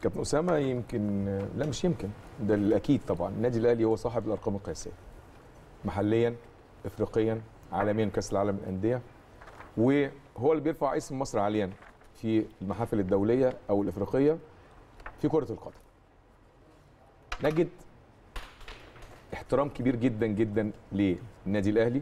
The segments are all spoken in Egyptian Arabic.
كابتن اسامه يمكن لا مش يمكن ده الاكيد طبعا النادي الاهلي هو صاحب الارقام القياسيه محليا افريقيا عالميا كاس العالم للانديه وهو اللي بيرفع اسم مصر عاليا في المحافل الدوليه او الافريقيه في كره القدم نجد احترام كبير جدا جدا للنادي الاهلي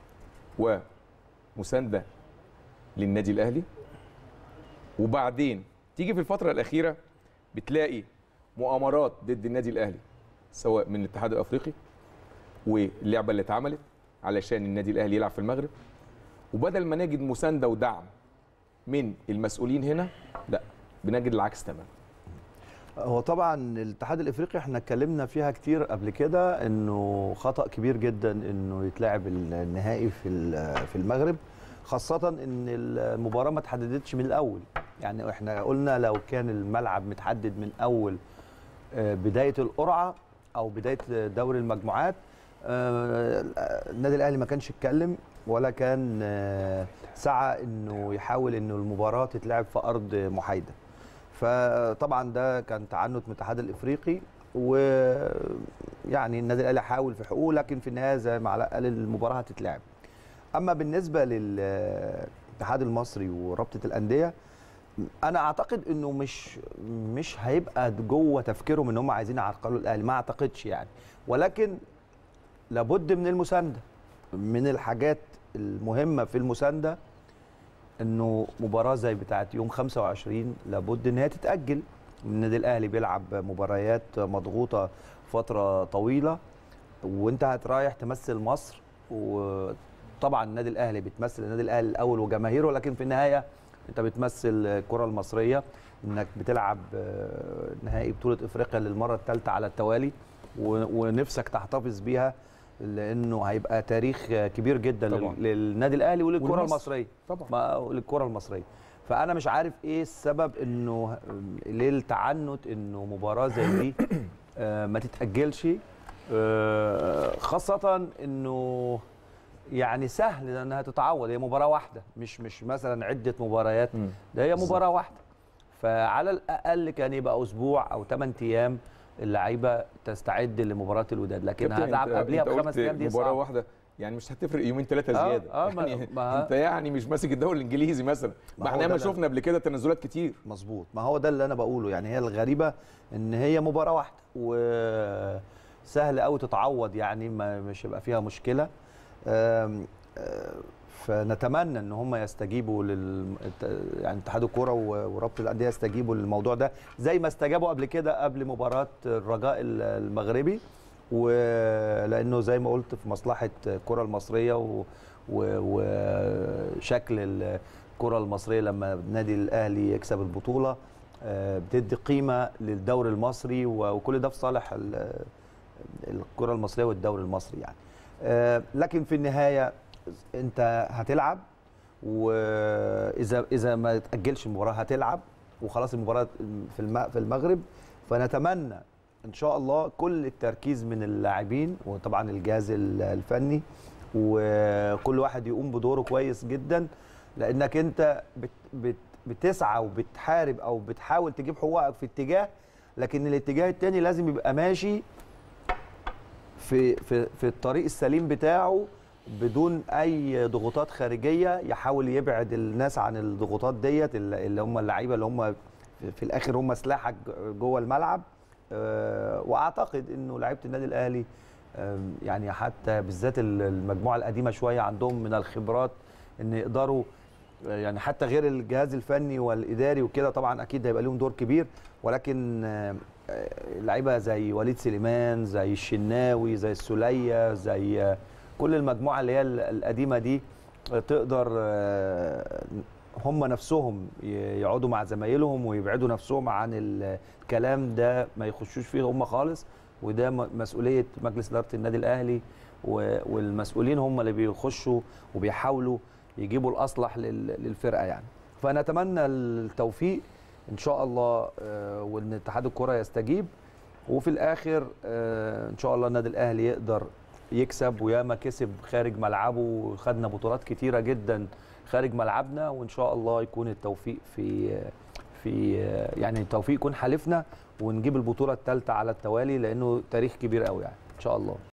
ومسانده للنادي الاهلي وبعدين تيجي في الفتره الاخيره بتلاقي مؤامرات ضد النادي الاهلي سواء من الاتحاد الافريقي واللعبه اللي اتعملت علشان النادي الاهلي يلعب في المغرب وبدل ما نجد مسانده ودعم من المسؤولين هنا لا بنجد العكس تماما هو طبعا الاتحاد الافريقي احنا اتكلمنا فيها كتير قبل كده انه خطا كبير جدا انه يتلعب النهائي في في المغرب خاصه ان المباراه ما اتحددتش من الاول يعني احنا قلنا لو كان الملعب متحدد من اول بدايه القرعه او بدايه دوري المجموعات النادي الاهلي ما كانش اتكلم ولا كان سعى انه يحاول انه المباراه تتلعب في ارض محايده فطبعا ده كان تعنت من الاتحاد الافريقي ويعني النادي الاهلي حاول في حقوقه لكن في النهايه زي ما علاء قال المباراه هتتلعب اما بالنسبه للاتحاد المصري ورابطه الانديه انا اعتقد انه مش مش هيبقى جوه تفكيرهم ان هم عايزين يعرقلوا الاهلي ما اعتقدش يعني ولكن لابد من المسانده من الحاجات المهمه في المسانده انه مباراه زي بتاعه يوم 25 لابد ان هي تتاجل النادي الاهلي بيلعب مباريات مضغوطه فتره طويله وانت هترايح تمثل مصر وطبعا النادي الاهلي بتمثل النادي الاهلي الاول وجماهيره لكن في النهايه انت بتمثل الكره المصريه انك بتلعب نهائي بطوله افريقيا للمره الثالثه على التوالي ونفسك تحتفظ بيها لانه هيبقى تاريخ كبير جدا طبعا. للنادي الاهلي وللكره المصريه طبعا للكره المصريه فانا مش عارف ايه السبب انه ليه التعنت انه مباراه زي دي ما تتاجلش خاصه انه يعني سهل انها تتعوض هي مباراه واحده مش مش مثلا عده مباريات ده هي مباراه واحده فعلى الاقل كان يبقى اسبوع او 8 ايام اللعيبه تستعد لمباراه الوداد لكن هتلعب قبلها بخمس ايام دي مباراه واحده يعني مش هتفرق يومين ثلاثه زياده آه آه يعني ما انت يعني مش ماسك الدوري الانجليزي مثلا ما احنا ما شفنا قبل كده تنازلات كتير مظبوط ما هو ده اللي انا بقوله يعني هي الغريبه ان هي مباراه واحده وسهل قوي تتعوض يعني ما مش هيبقى فيها مشكله آم آم فنتمنى ان هم يستجيبوا لل يعني اتحاد الكوره ورابطه الانديه يستجيبوا للموضوع ده زي ما استجابوا قبل كده قبل مباراه الرجاء المغربي ولانه زي ما قلت في مصلحه الكره المصريه وشكل الكره المصريه لما النادي الاهلي يكسب البطوله بتدي قيمه للدوري المصري وكل ده في صالح الكره المصريه والدوري المصري يعني لكن في النهايه انت هتلعب واذا اذا ما تاجلش المباراه هتلعب وخلاص المباراه في في المغرب فنتمنى ان شاء الله كل التركيز من اللاعبين وطبعا الجهاز الفني وكل واحد يقوم بدوره كويس جدا لانك انت بت بت بتسعى وبتحارب او بتحاول تجيب حقوقك في اتجاه لكن الاتجاه الثاني لازم يبقى ماشي في في في الطريق السليم بتاعه بدون اي ضغوطات خارجيه يحاول يبعد الناس عن الضغوطات ديت اللي هم اللعيبه اللي هم في الاخر هم سلاحك جوه الملعب واعتقد انه لعيبه النادي الاهلي يعني حتى بالذات المجموعه القديمه شويه عندهم من الخبرات ان يقدروا يعني حتى غير الجهاز الفني والاداري وكده طبعا اكيد هيبقى لهم دور كبير ولكن لعيبه زي وليد سليمان زي الشناوي زي السوليه زي كل المجموعه اللي هي القديمه دي تقدر هم نفسهم يقعدوا مع زمايلهم ويبعدوا نفسهم عن الكلام ده ما يخشوش فيه هم خالص وده مسؤوليه مجلس اداره النادي الاهلي والمسؤولين هم اللي بيخشوا وبيحاولوا يجيبوا الاصلح للفرقه يعني فنتمنى التوفيق ان شاء الله وان اتحاد الكره يستجيب وفي الاخر ان شاء الله النادي الاهلي يقدر يكسب وياما كسب خارج ملعبه وخدنا بطولات كتيره جدا خارج ملعبنا وان شاء الله يكون التوفيق في في يعني التوفيق يكون حالفنا ونجيب البطوله الثالثه على التوالي لانه تاريخ كبير قوي يعني ان شاء الله